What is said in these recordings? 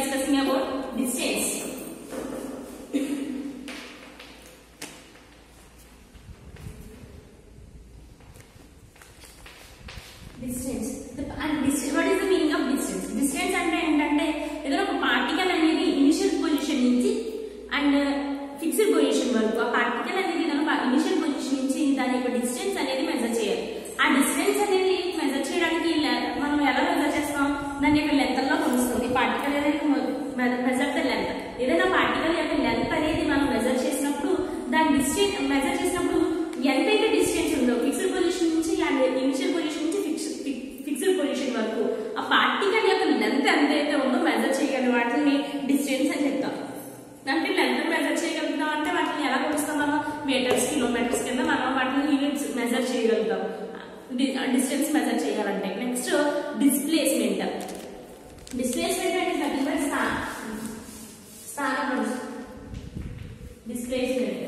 discussing about distance distance and distance what is the meaning of distance distance అంటే ఏంటంటే ఏదైనా ఒక particle అనేది ఇనిషియల్ పొజిషన్ నుంచి అండ్ ఫిక్స్డ్ పొజిషన్ వరకు ఆ పార్టికల్ అనేది ఏదైనా ఇనిషియల్ పొజిషన్ నుంచి దాని యొక్క డిస్టెన్స్ అనేది మెజర్ చేయాలి ఆ డిస్టెన్స్ అనేది మెజర్ చేయడానికి le- మనం ఎలా మెజర్ చేస్తాం దాని యొక్క లెంత్ లో కొలుస్తుంది పార్టికల్ అనేది మెజర్ ద లెంత్ ఏదైనా పార్టికల్ యొక్క లెంత్ అనేది మనం మెజర్ చేసినప్పుడు దాని డిస్టెన్స్ మెజర్ చేసినప్పుడు ఎంతైతే డిస్టెన్స్ ఉందో ఫిక్స్డ్ పొజిషన్ నుంచి అండ్ ఇనిషియల్ పొజిషన్ నుంచి ఫిక్స్ ఫిక్స్డ్ పొజిషన్ వరకు ఆ పార్టికల్ యొక్క లెంత్ ఎంతైతే ఉందో మెజర్ చేయగలం వాటిని డిస్టెన్స్ అని చెప్తాం అంటే లెంత్ మెజర్ చేయగలుగుతాం అంటే వాటిని ఎలా కొలుస్తాం మనం మీటర్స్ కిలోమీటర్స్ కింద మనం వాటిని యూనిట్స్ మెజర్ చేయగలుగుతాం డిస్టెన్స్ మెజర్ చేయాలంటే నెక్స్ట్ డిస్ప్లేస్మెంట్ డిస్ప్లేస్మెంట్ అంటే నథింగ్ బట్ స్థానం డిస్ప్లేస్మెంట్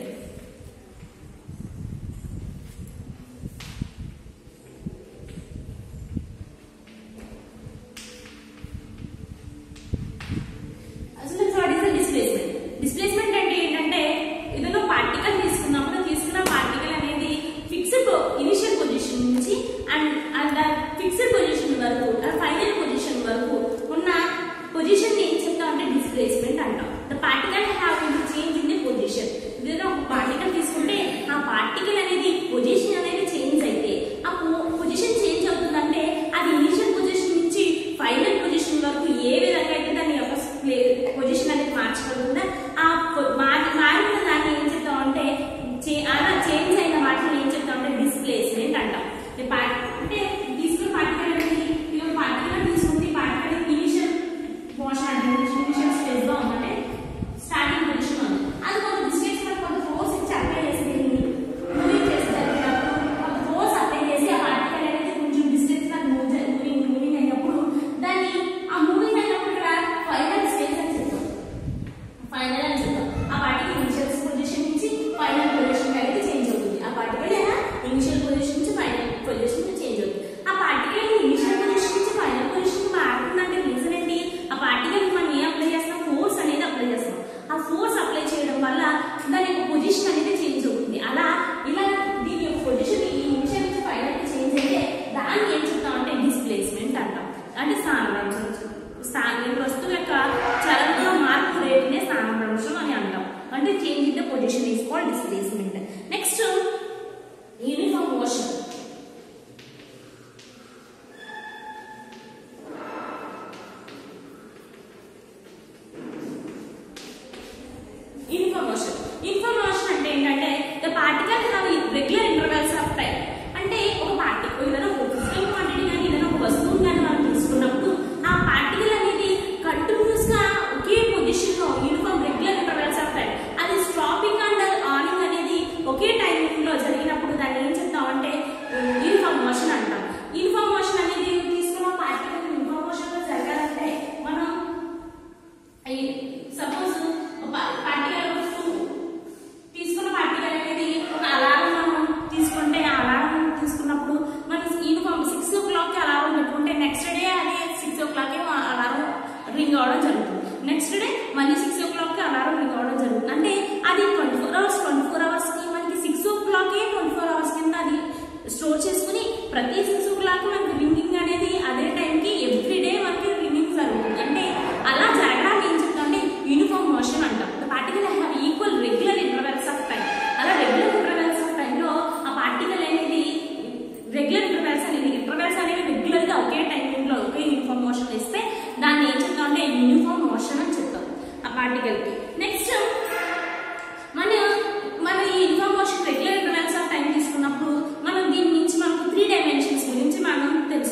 అసలు what is the displacement displacement అంటే ఏంటంటే ఏదైనా పార్టికల్ తీసుకున్నప్పుడు తీసుకున్న పార్టికల్ అనేది ఫిక్స్డ్ ఇనిషియల్ పొజిషన్ నుంచి అండ్ అండ్ ఫిక్స్డ్ పొజిషన్ వరకు ఫైనల్ పొజిషన్ వరకు ఉన్న పొజిషన్ ఏం చెప్తాం అంటే డిస్ప్లేస్మెంట్ అంటాం the particle have change in the position ఏదైనా ఒక పార్టికల్ తీసుకుంటే ఆ పార్టికల్ అనేది పొజిషన్ అనేది చేంజ్ అయితే ఆ పొజిషన్ చేంజ్ అవుతుందంటే అది ఇనిషియల్ పొజిషన్ నుంచి ఫైనల్ పొజిషన్ వరకు ఏ విధంగా అయితే దాని యొక్క పొజిషన్ అనేది మార్చగలుగుతుందో ఆ పొ- మారి- మారిన దాన్ని ఏం చెప్తాం అంటే చే- అలా చేంజ్ అయిన వాటిని ఏం చెప్తాం అంటే డిస్ప్లేస్మెంట్ అంటాం ఈ పార్ట్- అంటే తీసుకున్న పార్టికల్ అనేది ఇది ఒక పార్టికల్ తీసుకుంటే ఈ పార్టికల్ ఇనిషియల్ మోషన్ అంటే ఇనిషియల్ స్టేజ్ లో ఉందంటే స్టార్టింగ్ పొజిషన్ ఉంది అది కొంత డిస్టెన్స్ మనకు కొంత ఫోర్స్ ఇచ్చి అప్లై చేసి దీన్ని మూవింగ్ చేస్తే కొంత ఫోర్స్ అప్లై చేసి ఆ పార్టికల్ అనేది కొంచెం డిస్టెన్స్ నాకు మూవ్ మూవింగ్ మూవింగ్ అయినప్పుడు దాన్ని ఆ మూవింగ్ అయినప్పుడు ఇక్కడ ఫైనల్ స్టేజ్ అని చెప్తాం ఫైనల్ అని చెప్తాం ఆ పార్టికల్ ఇనిషియల్ పొజిషన్ నుంచి ఫైనల్ పొజిషన్ అనేది చేంజ్ అవుతుంది ఆ పార్టికల్ ఎలా ఇనిషియల్ పొజిషన్ నుంచి ఫైనల్ పొజిషన్ చేంజ్ అవుతుంది ఆ పార్టికల్ ఇనిషియల్ పొజిషన్ నుంచి ఫైనల్ పొజిషన్ మారుతుందంటే రీజన్ ఏంటి ఆ పార్టికల్ మనం ఏం అప్లై చేస్తాం ఫోర్స్ అనేది అప్లై చేస్తాం ఆ ఫోర్స్ అప్లై చేయడం వల్ల దాని యొక్క పొజిషన్ అనేది చేంజ్ అవుతుంది అలా ఇలా దీని యొక్క పొజిషన్ ఈ ఇనిషియల్ నుంచి ఫైనల్ చేంజ్ అయితే దాన్ని ఏం చెప్తాం అంటే డిస్ప్లేస్మెంట్ అంటాం అంటే స్థానభ్రంశం స్థాన వస్తువు యొక్క చలనంలో మార్పు రేటునే స్థానభ్రంశం అని అంటాం అంటే change in the position is called displacement next uniform motion information information అంటే ఏంటంటే the particle have regular intervals of time అంటే ఒక పార్టికల్ ఏదైనా ఒక ఫిజికల్ క్వాంటిటీ కానీ ఏదైనా ఒక వస్తువుని కానీ మనం తీసుకున్నప్పుడు ఆ పార్టికల్ అనేది కంటిన్యూస్ గా ఒకే పొజిషన్ లో uniform regular intervals of time అది స్టాపింగ్ అండ్ ఆనింగ్ అనేది ఒకే టైమింగ్ లో జరిగినప్పుడు దాన్ని ఏం చెప్తాం అంటే యూనిఫామ్ మోషన్ అంటాం యూనిఫామ్ మోషన్ అనేది తీసుకున్న పార్టికల్ యూనిఫామ్ మోషన్ లో జరగాలంటే మనం సపోజ్ పార్టికల్ తీసుకున్న పార్టికల్ అనేది ఒక అలారం మనం తీసుకుంటే ఆ అలారం తీసుకున్నప్పుడు మనం uniform six o'clock alarm పెట్టుకుంటే నెక్స్ట్ డే అదే six o'clock alarm ring అవడం జరుగుతుంది నెక్స్ట్ డే మళ్ళీ six o'clock alarm ring అవడం జరుగుతుంది అంటే అది twenty four hours twenty four hours కి మనకి six o'clock twenty four hours కింద అది స్టోర్ చేసుకుని ప్రతి సిక్స్ ఓ క్లాక్ మనకి రింగింగ్ అనేది అదే టైంకి ఎవ్రీ డే మనకి రింగింగ్ జరుగుతుంది అంటే అలా జరగడానికి ఏం చెప్తామంటే యూనిఫామ్ మోషన్ అంటాం the particle have equal regular intervals of time అలా రెగ్యులర్ ఇంటర్వెల్స్ ఆఫ్ టైంలో ఆ పార్టికల్ అనేది రెగ్యులర్ ఇంటర్వెల్స్ అనేది ఇంటర్వెల్స్ అనేవి రెగ్యులర్ గా ఒకే టైమింగ్ లో ఒకే యూనిఫామ్ మోషన్ ఇస్తే దాన్ని ఏం చెప్తాం అంటే యూనిఫామ్ మోషన్ అని చెప్తాం ఆ పార్టికల్ కి నెక్స్ట్ మన మన ఈ information regular intervals of time తీసుకున్నప్పుడు మనం దీని నుంచి మనకు త్రీ డైమెన్షన్స్ గురించి మనం తెలుసు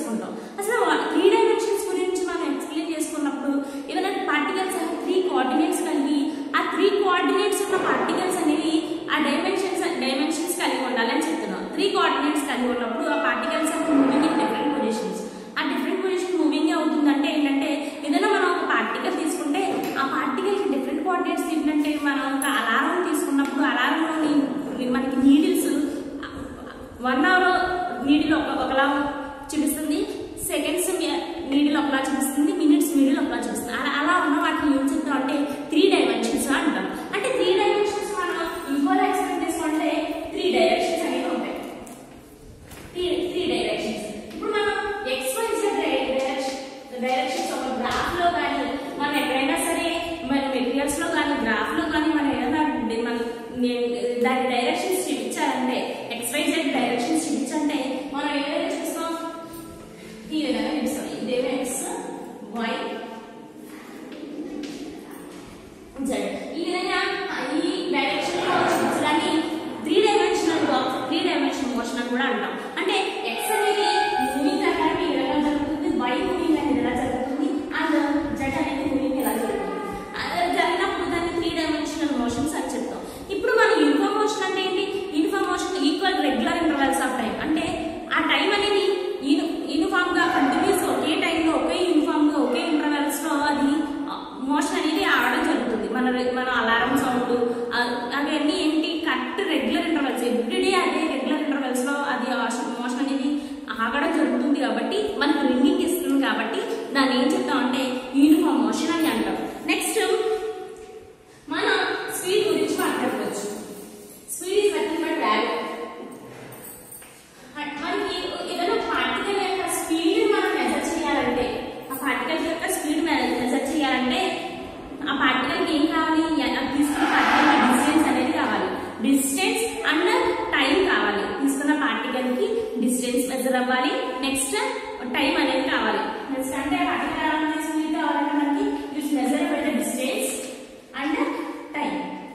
మన మన అలారం సౌండ్ అవన్నీ ఏంటి కరెక్ట్ రెగ్యులర్ ఇంటర్వెల్స్ ఎవ్రీడే అదే రెగ్యులర్ ఇంటర్వెల్స్ లో అది మోషన్ అనేది ఆగడం జరుగుతుంది కాబట్టి మనకు రింగింగ్ ఇస్తుంది కాబట్టి దాన్ని ఏం చెప్తాం అంటే యూనిఫామ్ మోషన్ అని అంటాం నెక్స్ట్ మనం స్పీడ్ గురించి మాట్లాడుకోవచ్చు speed is nothing but value మనకి ఏదైనా పార్టికల్ యొక్క స్పీడ్ మనం మెజర్ చేయాలంటే ఆ పార్టికల్ యొక్క స్పీడ్ మెజర్ చేయాలంటే ఆ పార్టికల్ ఏం కావాలి అది తీసుకున్న పార్టికల్ డిస్టెన్స్ అనేది కావాలి డిస్టెన్స్ అండ్ టైం కావాలి తీసుకున్న పార్టికల్ కి డిస్టెన్స్ మెజర్ అవ్వాలి నెక్స్ట్ టైం అనేది కావాలి నెక్స్ట్ అంటే పార్టికల్ కావాలంటే స్పీడ్ కావాలంటే మనకి use measure by the distance and time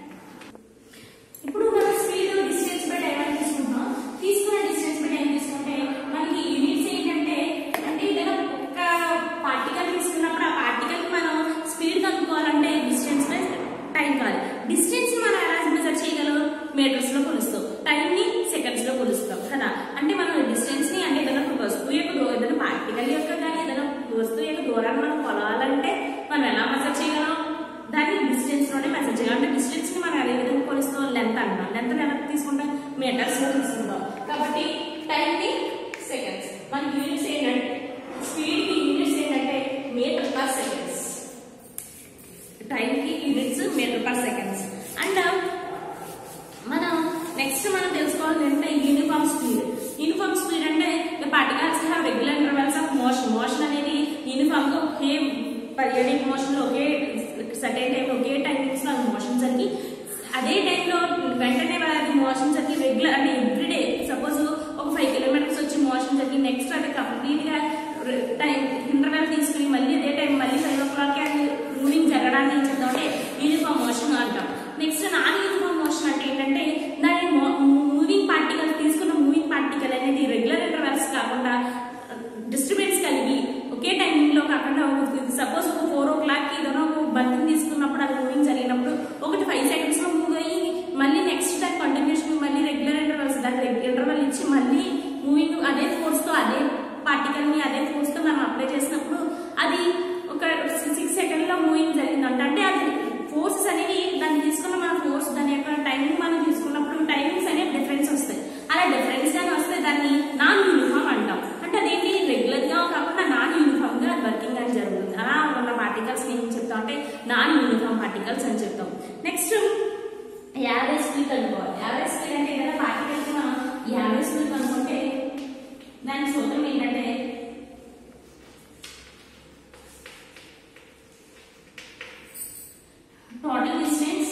ఇప్పుడు మనం స్పీడ్ డిస్టెన్స్ బై టైం అని తీసుకుంటాం తీసుకున్న డిస్టెన్స్ బై టైం తీసుకుంటే మనకి యూనిట్స్ ఏంటంటే అంటే ఏదైనా ఒక్క పార్టికల్ తీసుకున్నప్పుడు ఆ పార్టికల్ మనం స్పీడ్ కనుక్కోవాలంటే డిస్టెన్స్ బై టైం కావాలి డిస్టెన్స్ మనం ఎలా మెజర్ చేయగలం మీటర్స్ లో కొలుస్తాం టైం ని సెకండ్స్ లో కొలుస్తాం కదా అంటే మనం డిస్టెన్స్ ని అంటే ఏదైనా ఒక వస్తువు యొక్క దూ- ఏదైనా పార్టికల్ యొక్క కానీ ఏదైనా వస్తువు యొక్క దూరాన్ని మనం కొలవాలంటే మనం ఎలా మెజర్ చేయగలం దాన్ని డిస్టెన్స్ లోనే మెజర్ చేయాలి అంటే డిస్టెన్స్ ని మనం అదే విధంగా కొలుస్తాం లెంత్ అంటాం లెంత్ ఎలా తీసుకుంటాం మీటర్స్ లో తీసుకుంటాం కాబట్టి టైం ని సెకండ్స్ మనకి యూనిట్స్ ఏంటంటే స్పీడ్ కి యూనిట్స్ ఏంటంటే మీటర్ పర్ సెకండ్స్ టైం కి units metre per seconds and మనం నెక్స్ట్ మనం తెలుసుకోవాలి అంటే యూనిఫామ్ స్పీడ్ యూనిఫామ్ స్పీడ్ అంటే particles have regular intervals of motion motion అనేది యూనిఫామ్ గా ఒకే పీరియడిక్ మోషన్ లో ఒకే సర్టెన్ టైం ఒకే టైమింగ్స్ లో మోషన్ జరిగి అదే టైంలో వెంటనే అది మోషన్ జరిగి రెగ్యులర్ అంటే ఎవ్రీడే సపోజ్ ఒక ఫైవ్ కిలోమీటర్స్ వచ్చి మోషన్ జరిగి నెక్స్ట్ అది కంప్లీట్ గా టైం ఇంటర్వెల్ తీసుకుని మళ్ళీ అదే టైం మళ్ళీ ఫైవ్ ఓ క్లాక్ అది మూవింగ్ జరగడాన్ని ఏం చెప్తాం అంటే యూనిఫామ్ మోషన్ అంటాం నెక్స్ట్ నాన్ యూనిఫామ్ మోషన్ అంటే ఏంటంటే దాని మూవింగ్ పార్టికల్ తీసుకున్న మూవింగ్ పార్టికల్ అనేది రెగ్యులర్ ఇంటర్వెల్స్ కాకుండా డిస్టర్బెన్స్ కలిగి ఒకే టైమింగ్ లో కాకుండా సపోజ్ ఒక ఫోర్ ఓ క్లాక్ ఏదైనా ఒక బంతిని తీసుకున్నప్పుడు అది మూవింగ్ జరిగినప్పుడు ఒకటి ఫైవ్ సెకండ్స్ లో మూవ్ అయ్యి మళ్ళీ నెక్స్ట్ దాని కంటిన్యూషన్ మళ్ళీ రెగ్యులర్ ఇంటర్వెల్స్ దాని ఇంటర్వెల్ ఇచ్చి మళ్ళీ మూవింగ్ అదే ఫోర్స్ తో అదే పార్టికల్ ని అదే ఫోర్స్ తో మనం అప్లై చేసినప్పుడు అది ఒక సిక్స్ సెకండ్ లో మూవింగ్ జరిగిందంట అంటే అది ఫోర్సెస్ అనేవి దాన్ని తీసుకున్న మన ఫోర్స్ దాని యొక్క టైమింగ్ మనం తీసుకున్నప్పుడు టైమింగ్స్ అనేవి డిఫరెన్స్ వస్తాయి అలా డిఫరెన్స్ గానే వస్తే దాన్ని నాన్ యూనిఫామ్ అంటాం అంటే అదేంటి రెగ్యులర్ గా కాకుండా నాన్ యూనిఫామ్ గా వర్కింగ్ అని జరుగుతుంది అలా ఉన్న పార్టికల్స్ ఏం చెప్తాం అంటే నాన్ యూనిఫామ్ పార్టికల్స్ అని చెప్తాం నెక్స్ట్ యావరేజ్ స్పీడ్ కనుక్కోవాలి యావరేజ్ స్పీడ్ అంటే ఏదైనా పార్టికల్స్ మనం యావరేజ్ స్పీడ్ కనుక్కుంటే దాని సూత్రం ఏంటంటే టోటల్ డిస్టెన్స్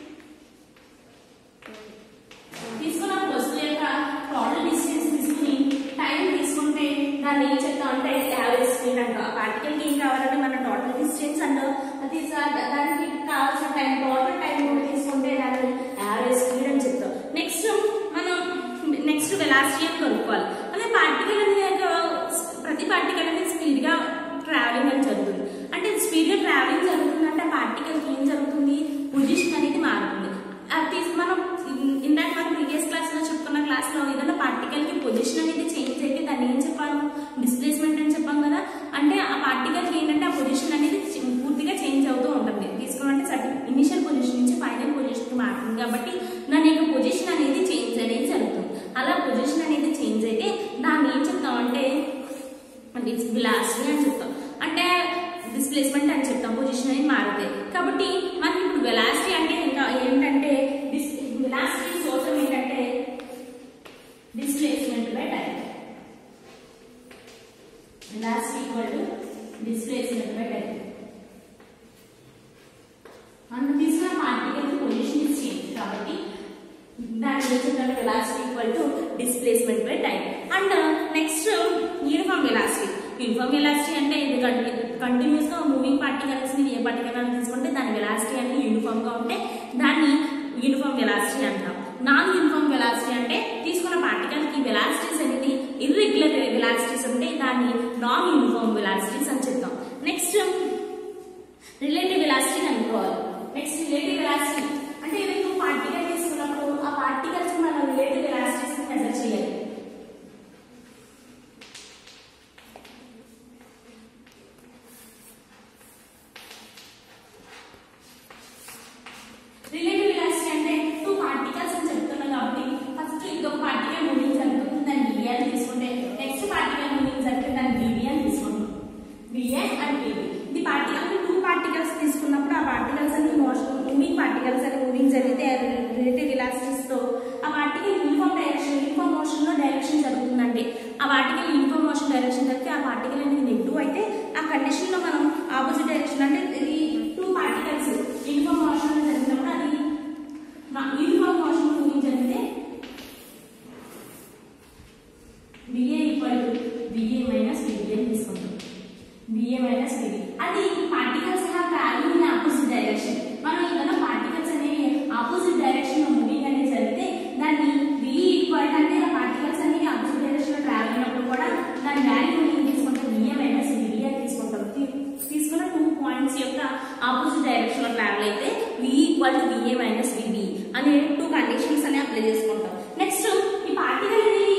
తీసుకున్న వస్తువు యొక్క టోటల్ డిస్టెన్స్ తీసుకుని టైం తీసుకుంటే దాన్ని ఏం చెప్తాం అంటే యావరేజ్ స్పీడ్ అంటాం ఆ పార్టికల్ కి ఏం కావాలంటే మన టోటల్ డిస్టెన్స్ అండ్ అది సా- దానికి కావాల్సిన టైం టోటల్ టైం కూడా తీసుకుంటే దాన్ని యావరేజ్ స్పీడ్ అని చెప్తాం నెక్స్ట్ మనం నెక్స్ట్ వెలాసిటీ అని కనుక్కోవాలి అదే పార్టికల్ అనేది ఒక ప్రతి పార్టికల్ అనేది స్పీడ్ గా ట్రావెలింగ్ అని జరుగుతుంది అంటే స్పీడ్ గా ట్రావెలింగ్ జరుగుతుంది అంటే ఆ పార్టికల్ కి ఏం జరుగుతుంది పొజిషన్ అనేది మారుతుంది అది తీసి మనం ఇన్- ఇందాక మనం ప్రీవియస్ క్లాస్ లో చెప్పుకున్న క్లాస్ లో ఏదైనా పార్టికల్ కి పొజిషన్ అనేది చేంజ్ అయితే దాన్ని ఏం చెప్పాను డిస్ప్లేస్మెంట్ అని చెప్పాం కదా అంటే ఆ పార్టికల్ కి ఏంటంటే ఆ పొజిషన్ అనేది చి- పూర్తిగా చేంజ్ అవుతూ ఉంటుంది తీసుకున్నట్టే సర్టిన్ ఇనిషియల్ పొజిషన్ నుంచి ఫైనల్ పొజిషన్ కి మారుతుంది కాబట్టి దాని యొక్క పొజిషన్ అనేది చేంజ్ అనేది జరుగుతుంది అలా పొజిషన్ అనేది చేంజ్ అయితే దాన్ని ఏం చెప్తాం అంటే వెలాసిటీ అని చెప్తాం అంటే డిస్ప్లేస్మెంట్ అని చెప్తాం పొజిషన్ అనేది మారుతాయి కాబట్టి మనకి ఇప్పుడు వెలాసిటీ అంటే ఇంకా ఏంటంటే వెలాసిటీ సూత్రం ఏంటంటే displacement by time velocity equal to displacement by time మనం తీసుకున్న పార్టికల్ పొజిషన్ ఇస్ చేంజ్ కాబట్టి దాని గురించి velocity equal to displacement by time and next uniform velocity uniform velocity అంటే ఇది కంటిన్యూస్ గా మూవింగ్ పార్టికల్స్ ని ఏ పార్టికల్ తీసుకుంటే దాని వెలాసిటీ అనేది యూనిఫామ్ గా ఉంటే దాన్ని యూనిఫామ్ వెలాసిటీ అంటాం నాన్ యూనిఫామ్ వెలాసిటీ అంటే తీసుకున్న పార్టికల్ కి వెలాసిటీస్ అనేది ఇర్రెగ్యులర్ వెలాసిటీస్ ఉంటే దాన్ని నాన్ యూనిఫామ్ వెలాసిటీస్ అని చెప్తాం నెక్స్ట్ రిలేటివ్ వెలాసిటీ అనుకోవాలి నెక్స్ట్ రిలేటివ్ వెలాసిటీ అంటే ఏదైనా పార్టికల్ తీసుకున్నప్పుడు ఆ పార్టికల్స్ మనం రిలేటివ్ వెలాసిటీస్ మెజర్ చేయాలి డైరెక్షన్ జరుగుతుందంటే ఆ పార్టికల్ యూనిఫామ్ మోషన్ డైరెక్షన్ జరిగితే ఆ పార్టికల్ అనేది నెగిటివ్ అయితే ఆ కండిషన్ లో మనం ఆపోజిట్ డైరెక్షన్ అంటే ఇది టూ పార్టికల్స్ యూనిఫామ్ మోషన్ జరిగినప్పుడు అది యూనిఫామ్ మోషన్ మూవింగ్ జరిగితే B A equal to B A minus B B అని తీసుకుంటాం బిఏ మైనస్ బిబి అది particles have travelling in opposite direction మనం ఏదైనా పార్టికల్స్ అనేవి ఆపోజిట్ డైరెక్షన్ లో మూవింగ్ అనేది జరిగితే దాన్ని బిఈ ఈక్వల్ అంటే ఆ పార్టికల్స్ అనేవి ఆపోజిట్ డైరెక్షన్ లో ట్రావెల్ అయినప్పుడు కూడా దాని వాల్యూ ఏం తీసుకుంటాం బిఏ మైనస్ బిబి అని తీసుకుంటాం తీ- తీసుకున్న టూ పాయింట్స్ యొక్క ఆపోజిట్ డైరెక్షన్ లో ట్రావెల్ అయితే V equal to B A minus B B అనే టూ కండిషన్స్ అని అప్లై చేసుకుంటాం నెక్స్ట్ ఈ పార్టికల్ అనేది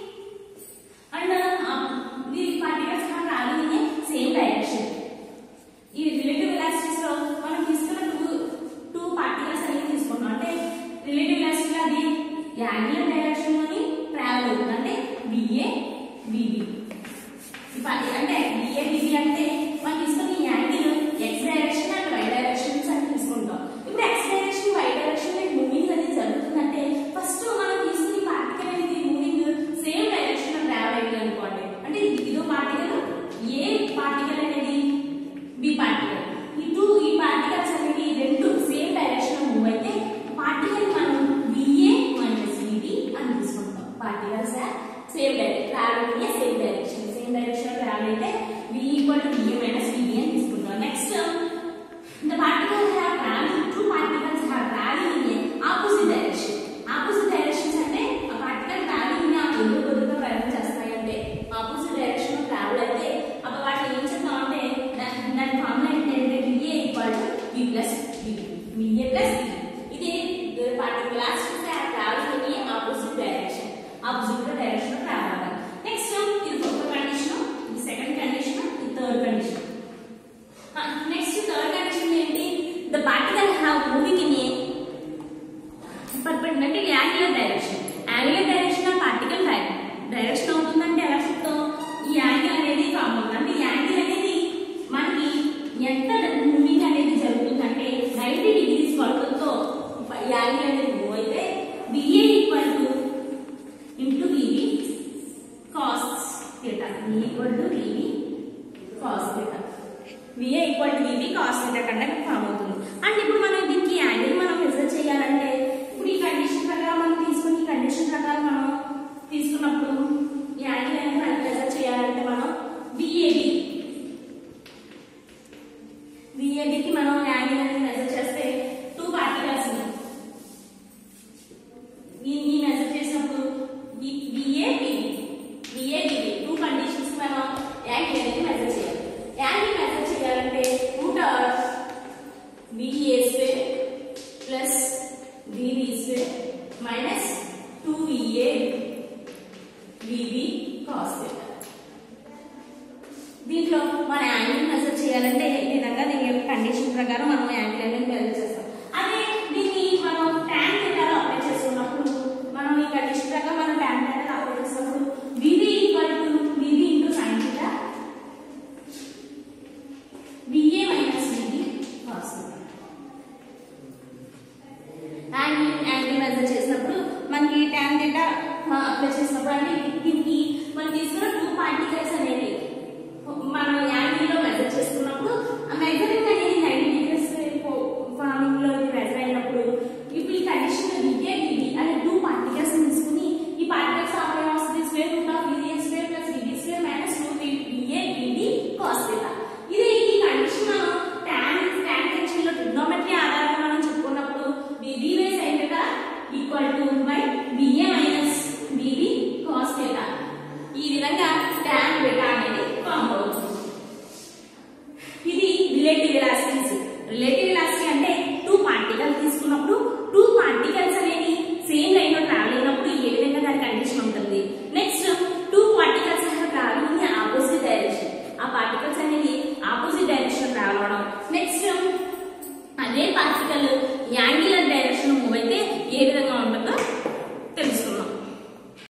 and the particles are travelling in same direction ఈ రిలేటివ్ వెలాసిటీస్ లో మనం తీసుకున్న టూ టూ పార్టికల్స్ అనేవి తీసుకున్నాం అంటే రిలేటివ్ వెలాసిటీ అది యాంగులర్ డైరెక్షన్ లోని ట్రావెల్ అవుతుంది అంటే బిఏ బిబి ఈ పార్టి అంటే బిఏ బిబి అంటే మనం తీసుకున్న ఈ angle X direction and Y directions అని తీసుకుంటాం ఇప్పుడు X direction Y direction moving అనేది జరుగుతుందంటే ఫస్ట్ మనం తీసుకున్న పార్టికల్ అనేది మూవింగ్ సేమ్ డైరెక్షన్ లో ట్రావెల్ అయ్యింది అనుకోండి అంటే ఇదో పార్టికల్ ఏ పార్టికల్ అనేది బి పార్టికల్ ఈ టూ ఈ పార్టికల్స్ అనేవి రెండు సేమ్ డైరెక్షన్ లో మూవ్ అయితే పార్టికల్ మనం బిఏ మైనస్ బిబి అని తీసుకుంటాం particles same direction travel in same direction same direction లో ట్రావెల్ అయితే B equal to B A minus B B అని తీసుకుంటాం next the particles have traveled two particles have traveled in a opposite direction opposite directions అంటే ఆ particle travelling ని ఆ ఎదురు బదులుగా ప్రయాణం చేస్తాయంటే ఆపోజిట్ డైరెక్షన్ లో ట్రావెల్ అయితే అప్పుడు వాటిని ఏం చెప్తాం అంటే దాని దాని ఫార్ములా ఏంటంటే B A equal to B plus B B A plus B ఇది particle travelling in opposite direction opposite direction లో ట్రావెల్ అవ్వాలి నెక్స్ట్ ఇది ఫోర్త్ కండిషన్ ఇది సెకండ్ కండిషన్ ఇది third condition next third condition ఏంటి the particle have moving in a పర్పెండ్ అంటే angular direction angular direction ఆ పార్టికల్ డైరెక్షన్ అవుతుందంటే ఎలా చెప్తాం ఈ యాంగిల్ అనేది ఫామ్ అవుతుంది అంటే ఈ యాంగిల్ అనేది మనకి ఎంత మూవింగ్ అనేది జరుగుతుందంటే నైన్టీ డిగ్రీస్ కొలతలతో యాంగిల్ అనేది మూవ్ అయితే B A equal to into B B cos theta equal to B B cos theta V A equal to V B cos theta కంటే ఫామ్ అవుతుంది అండ్ ఇప్పుడు మనం దీనికి యాంగిల్ మనం మెజర్ చేయాలంటే ఇప్పుడు ఈ కండిషన్ ప్రకారం మనం తీసుకుని ఈ కండిషన్ ప్రకారం మనం తీసుకున్నప్పుడు ఈ యాంగిల్ అనేది మనం మెజర్ చేయాలంటే మనం విఏబి విఏబికి మనం యాంగిల్ అనేది మెజర్ చేస్తే టూ పార్టికల్స్ ఈ మెజర్ చేసినప్పుడు విఏబి విఏబి టూ కండిషన్స్ మనం యాంగిల్ అనేది మెజర్ చేయాలి యాంగిల్ మెజర్ చేయాలంటే root of B A square plus B B square minus two V A V B cos theta దీంట్లో మన యాంగిల్ మెజర్ చేయాలంటే ఈ విధంగా దీని యొక్క కండిషన్ ప్రకారం మనం యాంగిల్ అనేది మెజర్ చేస్తాం అదే దీన్ని మనం ట్యాన్ థీటాలో అప్లై చేసుకున్నప్పుడు మనం ఈ కండిషన్ ప్రకారం మనం ట్యాన్ థీటాలో అప్లై చేసినప్పుడు V B equal to V B into sine theta B A minus B B cos angle angle measure చేసినప్పుడు మనకి ట్యాన్ థీటా అప్లై చేసినప్పుడు అంటే దీనికి మనం తీసుకున్న టూ పార్టికల్స్ అనేవి మనం యాంగిల్ లో మెజర్ చేసుకున్నప్పుడు ఆ మెజరింగ్ అనేది నైన్టీ డిగ్రీస్ ఫార్మింగ్ లో ఇది మెజర్ అయినప్పుడు ఇప్పుడు ఈ కండిషన్ లో బిఏ బిబి అనే టూ పార్టికల్స్ తీసుకుని ఈ పార్టికల్స్ ఆపై వస్తుంది square root of B A square plus B B square minus two B A B B cos theta ఇది ఈ కండిషన్ మనం tan tan టెన్షన్ లో ట్రిగ్నోమెట్రీ ఆధారంగా మనం చెప్పుకున్నప్పుడు B B by sin theta equal to by B A minus B B cos theta ఈ విధంగా tan beta అనేది ఫామ్ అవుతుంది ఇది రిలేటివ్ వెలాసిటీస్ రిలేటివ్ వెలాసిటీ అంటే టూ పార్టికల్ తీసుకున్నప్పుడు టూ పార్టికల్స్ అనేవి సేమ్ లైన్ లో ట్రావెల్ అయినప్పుడు ఏ విధంగా దాని కండిషన్ ఉంటుంది next two particles travel in opposite direction ఆ పార్టికల్స్ అనేవి ఆపోజిట్ డైరెక్షన్ ట్రావెల్ అవడం నెక్స్ట్ అదే పార్టికల్ యాంగులర్ డైరెక్షన్ మూవ్ అయితే ఏ విధంగా